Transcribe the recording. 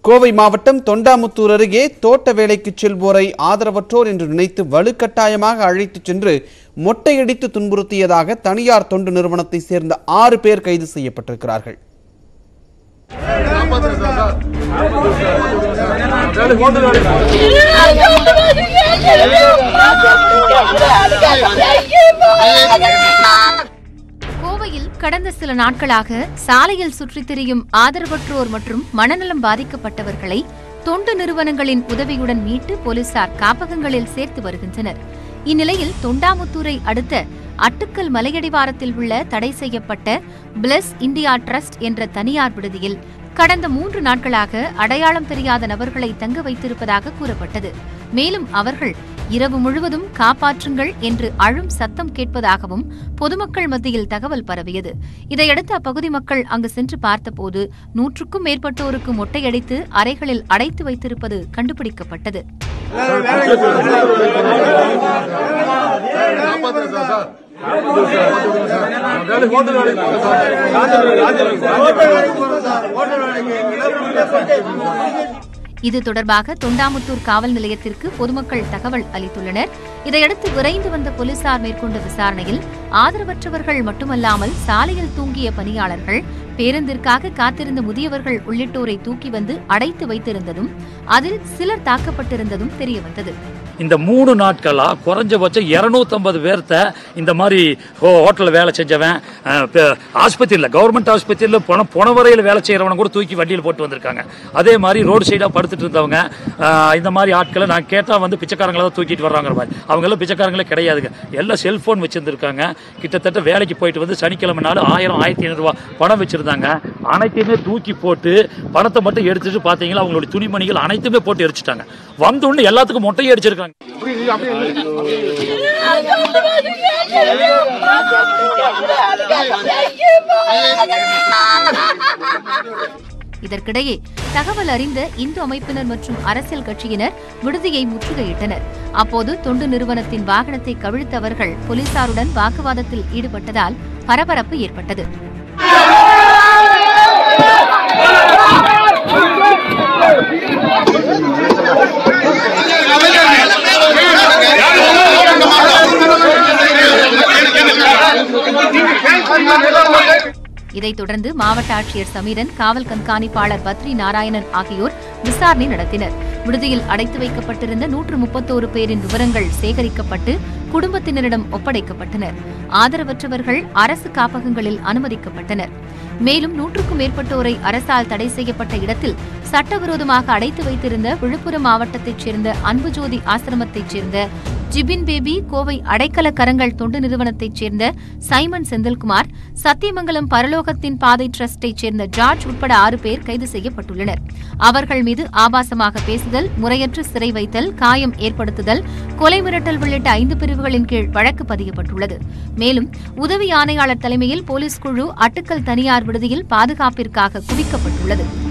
கோவை மாவட்டம் தொண்டாமுத்தூர் அருகே தோட்ட வேலைக்கு செல்வோரை ஆதரவற்றோர் என்று நினைத்து வலுக்கட்டாயமாக அழைத்துச் சென்று மொட்டையடித்து துன்புறுத்தியதாக தனியார் தொண்டு நிறுவனத்தை சேர்ந்த ஆறு பேர் கைது செய்யப்பட்டிருக்கிறார்கள் கோவையில் கடந்த சில நாட்களாக சாலையில் சுற்றித் திரியும் ஆதரவற்றோர் மற்றும் மனநலம் பாதிக்கப்பட்டவர்களை தொண்டு நிறுவனங்களின் உதவியுடன் மீட்டு போலீசார் காப்பகங்களில் சேர்த்து வருகின்றனர் இந்நிலையில் தொண்டாமுத்தூரை அடுத்த அட்டுக்கல் மலையடிவாரத்தில் உள்ள தடை செய்யப்பட்ட பிளஸ் இந்தியா ட்ரஸ்ட் என்ற தனியார் விடுதியில் கடந்த மூன்று நாட்களாக அடையாளம் தெரியாத நபர்களை தங்க வைத்திருப்பதாக கூறப்பட்டது மேலும் அவர்கள் இரவு முழுவதும் காப்பாற்றுங்கள் என்று அழும் சத்தம் கேட்பதாகவும் பொதுமக்கள் மத்தியில் தகவல் பரவியது இதையடுத்து அப்பகுதி மக்கள் அங்கு சென்று பார்த்தபோது நூற்றுக்கும் மேற்பட்டோருக்கு மொட்டையடித்து அறைகளில் அடைத்து வைத்திருப்பது கண்டுபிடிக்கப்பட்டது இது தொடர்பாக தொண்டாமுத்தூர் காவல் நிலையத்திற்கு பொதுமக்கள் தகவல் அளித்துள்ளனர் இதையடுத்து விரைந்து வந்த போலீசார் மேற்கொண்ட விசாரணையில் ஆதரவற்றவர்கள் மட்டுமல்லாமல் சாலையில் தூங்கிய பணியாளர்கள் பேருந்திற்காக காத்திருந்த முதியவர்கள் உள்ளிட்டோரை தூக்கி வந்து அடைத்து வைத்திருந்ததும் அதில் சிலர் தாக்கப்பட்டிருந்ததும் தெரியவந்தது இந்த மூணு நாட்களா குறைஞ்சபட்சம் இரநூத்தம்பது பேர்த்த இந்த மாதிரி ஹோ ஹோட்டலில் வேலை செஞ்சவன் ஆஸ்பத்திரியில் கவர்மெண்ட் ஆஸ்பத்திரியில் போன புனவரையில் வேலை செய்கிறவனை கூட தூக்கி வண்டியில் போட்டு வந்திருக்காங்க அதே மாதிரி ரோடு சைடாக படுத்துட்டு இருந்தவங்க அஹ், இந்த மாதிரி ஆட்களை நான் கேட்டால் வந்து பிச்சைக்காரங்களை தான் தூக்கிட்டு வர்றாங்க மாதிரி அவங்கெல்லாம் பிச்சைக்காரங்களே கிடையாதுங்க எல்லாம் செல்ஃபோன் வச்சுருந்துருக்காங்க கிட்டத்தட்ட வேலைக்கு போயிட்டு வந்து சனிக்கிழமை நாள் ஆயிரம் ஆயிரத்தி ஐநூறுரூவா பணம் வச்சுருந்தாங்க அனைத்தையுமே தூக்கி போட்டு பணத்தை மட்டும் எடுத்துட்டு பார்த்தீங்களா அவங்களுடைய துணிமணிகள் அனைத்துமே போட்டு எரிச்சிட்டாங்க வந்தோடனே எல்லாத்துக்கும் மொட்டையை அடிச்சிருக்காங்க இதற்கிடையே தகவல் அறிந்த இந்து அமைப்பினர் மற்றும் அரசியல் கட்சியினர் விடுதியை முற்றுகையிட்டனர் அப்போது தொண்டு நிறுவனத்தின் வாகனத்தை கவிழ்த்தவர்கள் போலீசாருடன் வாக்குவாதத்தில் ஈடுபட்டதால் பரபரப்பு ஏற்பட்டது இதைத் தொடர்ந்து மாவட்ட ஆட்சியர் சமீரன் காவல் கண்காணிப்பாளர் பத்ரி நாராயணன் ஆகியோர் விசாரணை நடத்தினர் விடுதியில் அடைத்து வைக்கப்பட்டிருந்த நூற்று முப்பத்தோரு பேரின் விவரங்கள் சேகரிக்கப்பட்டு குடும்பத்தினரிடம் ஒப்படைக்கப்பட்டனர் ஆதரவற்றவர்கள் அரசு காப்பகங்களில் அனுமதிக்கப்பட்டனர் மேலும் நூற்றுக்கும் மேற்பட்டோரை அரசால் தடை செய்யப்பட்ட இடத்தில் சட்டவிரோதமாக அடைத்து வைத்திருந்த விழுப்புரம் மாவட்டத்தைச் சேர்ந்த அன்புஜோதி ஆசிரமத்தைச் சேர்ந்த ஜிபின் பேபி கோவை அடைக்கல கரங்கள் தொண்டு நிறுவனத்தைச் சேர்ந்த சைமன் செந்தில்குமார் சத்தியமங்கலம் பரலோகத்தின் பாதை ட்ரஸ்டைச் சேர்ந்த ஜார்ஜ் உட்பட ஆறு பேர் கைது செய்யப்பட்டுள்ளனர் அவர்கள் மீது ஆபாசமாக பேசுதல் முறையற்ற சிறை வைத்தல் காயம் ஏற்படுத்துதல் கொலை மிரட்டல் உள்ளிட்ட ஐந்து பிரிவுகளின் கீழ் வழக்கு பதியப்பட்டுள்ளது மேலும் உதவி ஆணையாளர் தலைமையில் போலீஸ் குழு அட்டுக்கல் தனியார் விடுதியில் பாதுகாப்பிற்காக குவிக்கப்பட்டுள்ளது